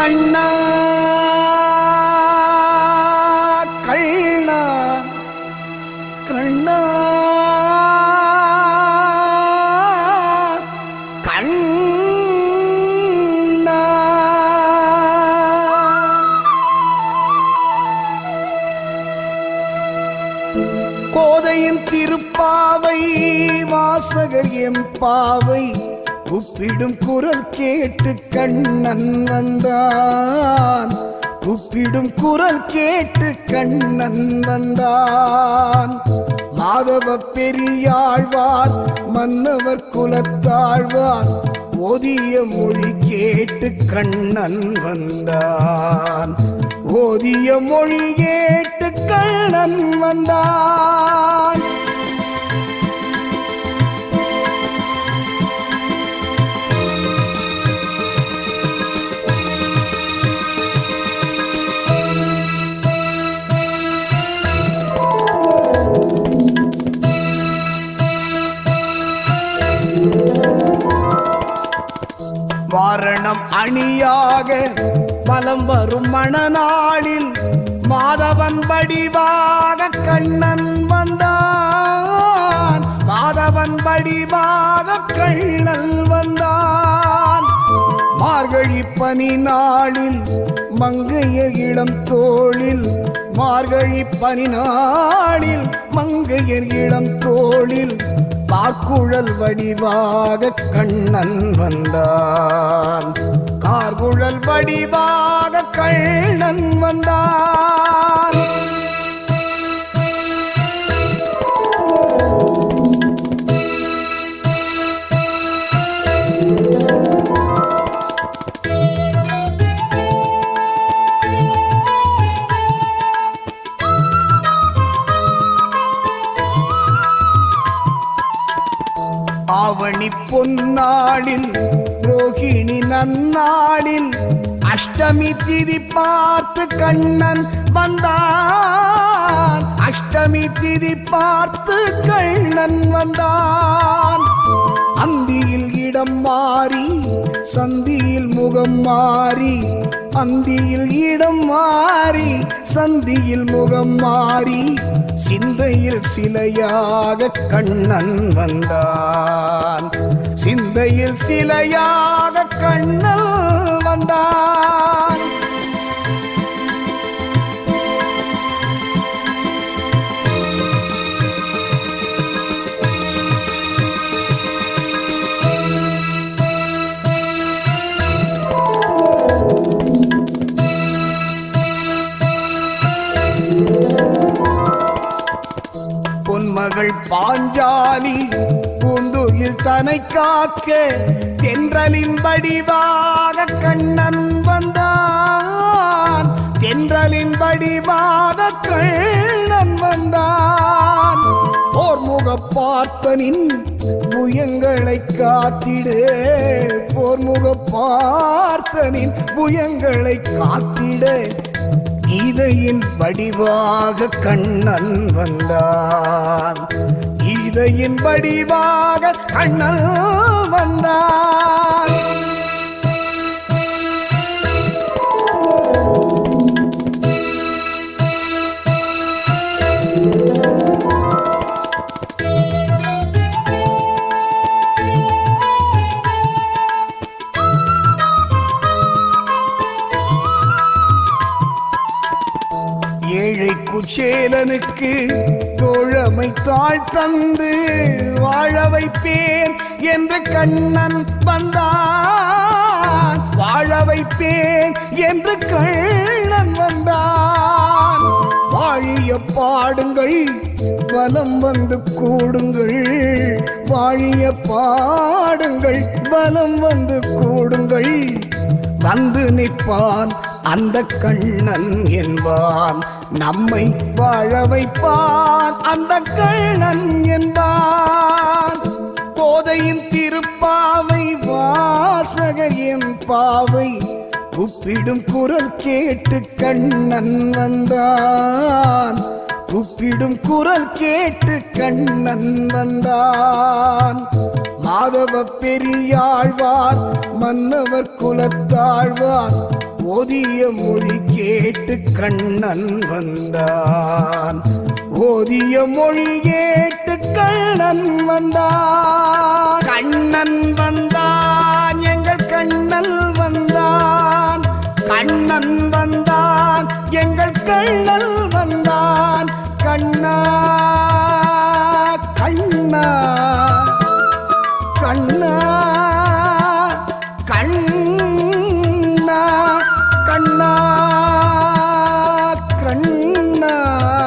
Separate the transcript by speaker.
Speaker 1: கண்ணா கண்ணா கண்ணா கண்ணா கோதையின் திருப்பாவை வாசகர் எம் பாவை கூப்பிடும் குரல் கேட்டு கண்ணன் வந்தான் கூப்பிடும் குரல் கேட்டு கண்ணன் வந்தான் மாதவ பெரியாழ்வார் மன்னவர் குலத்தாழ்வார் ஓதிய மொழி கேட்டு கண்ணன் வந்தான் ஓதிய மொழி கேட்டு கண்ணன் வந்தான் வாரணம் அணியாக பலம் வரும் மணநாளில் மாதவன் வடிவாக கண்ணன் வந்தான் மாதவன் வடிவாக கண்ணன் வந்தான் மார்கழி பனி நாளில் மங்கையர் இளம் தோளில் மார்கழி பனி நாளில் மங்கையர் இளம் தோளில் காக்குழல் வடிவாக கண்ணன் வந்தான் கார்குழல் வடிவாக கண்ணன் வந்தான் ஆவணி பொன்னாளில் ரோகிணி நன்னாளில் அஷ்டமி திதி பார்த்து கண்ணன் வந்தான் அஷ்டமி திதி பார்த்து கண்ணன் வந்தான் அந்தியில் இடம் மாறி சந்தியில் முகம் மாறி அந்தியில் இடம் மாறி சந்தியில் முகம் மாறி சிந்தையில் சிலையாக கண்ணன் வந்தான் சிந்தையில் சிலையாக கண்ணன் வந்தான் பொன்மகள் பாஞ்சாலி பூந்துயில் தனை காக்க தென்றலின் வடிவாக கண்ணன் வந்தான் தென்றலின் வடிவாக கண்ணன் வந்தான் போர்முக பார்த்தனின் புயங்களை காத்திடு போர்முக பார்த்தனின் புயங்களை காத்திட கீதையின் வடிவாக கண்ணன் வந்தான் கீதையின் வடிவாக கண்ணன் வந்தான் ஏழை குச்சேலனுக்கு தோழமை தாழ் தந்து வாழ வைப்பேன் என்று கண்ணன் வந்தான் வாழ வைப்பேன் என்று கண்ணன் வந்தான் வாழிய பாடுங்கள் வலம் வந்து கூடுங்கள் வாழிய பாடுங்கள் வலம் வந்து கூடுங்கள் வந்து நிற்பான் அந்த கண்ணன் என்பான் நம்மை வாழ வைப்பான் அந்த கண்ணன் என்பான் கோதையின் திருப்பாவை வாசகர் எம் பாவை கூப்பிடும் குரல் கேட்டு கண்ணன் வந்தான் கூப்பிடும் குரல் கேட்டு கண்ணன் வந்தான் மாதவ பெரியாழ்வார் மன்னவர் குலத்தாழ்வார் ஓதிய மொழி கேட்டு கண்ணன் வந்தான் ஓதிய மொழி கேட்டு கண்ணன் வந்தான் கண்ணன் வந்தான் எங்கள் கண்ணல் வந்தான் கண்ணன் வந்தான் எங்கள் கண்ணல் வந்தான் கண்ணா கண்ணா கண்ணா கண்ணா கண்ணா கண்ணா